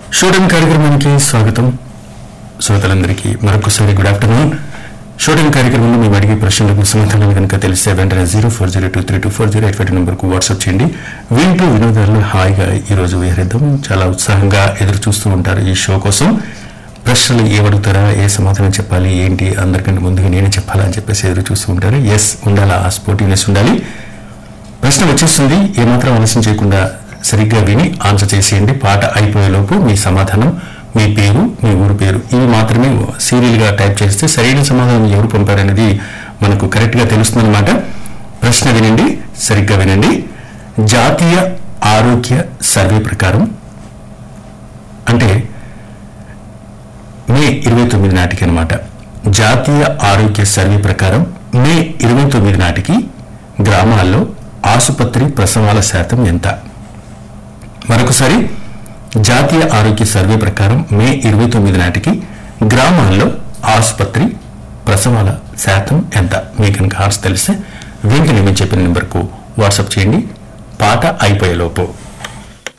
shooting కార్యక్రమానికి స్వాగతం శ్రోతలందరికీ మరొకసారి గుడ్ ఆఫ్టర్నూన్ షూటింగ్ కార్యక్రమంలో మేము అడిగే ప్రశ్నలకు సమాధానాలు కనుక తెలిస్తే వెంటనే zero four zero two three two four zero eight five నెంబర్కు వాట్సాప్ చేయండి వింటూ వినోదాల్లో హాయిగా ఈ రోజు విహరిద్దాం చాలా ఉత్సాహంగా ఎదురు చూస్తూ ఉంటారు ఈ షో కోసం ప్రశ్నలు ఏమడుగుతారా ఏ సమాధానం చెప్పాలి ఏంటి అందరికంటే ముందుగా నేనే చెప్పాలా అని చెప్పేసి ఎదురు చూస్తూ ఉంటారు ఎస్ ఉండాలా ఆ స్పోర్టివ్నెస్ ఉండాలి ప్రశ్న వచ్చేస్తుంది ఏమాత్రం ఆలస్యం చేయకుండా సరిగ్గా విని ఆన్సర్ చేసేయండి పాట అయిపోయేలోపు మీ సమాధానం మీ పేరు మీ ఊరు పేరు ఇవి మాత్రమే సీరియల్ గా టైప్ చేస్తే సరైన సమాధానం ఎవరు పంపారనేది మనకు కరెక్ట్ గా తెలుస్తుందన్నమాట ప్రశ్న వినండి సరిగ్గా వినండి జాతీయ ఆరోగ్య సర్వే ప్రకారం అంటే మే ఇరవై తొమ్మిది నాటికి అనమాట జాతీయ ఆరోగ్య సర్వే ప్రకారం మే ఇరవై తొమ్మిది నాటికి గ్రామాల్లో ఆసుపత్రి ప్రసవాల శాతం ఎంత మరొకసారి జాతీయ ఆరోగ్య సర్వే ప్రకారం మే ఇరవై తొమ్మిది నాటికి గ్రామాల్లో ఆసుపత్రి ప్రసవాల శాతం ఎంత మీకు కనుక ఆర్స్ తెలిస్తే వెంటనే మేము చెప్పిన నెంబర్కు వాట్సాప్ చేయండి పాట అయిపోయేలోపు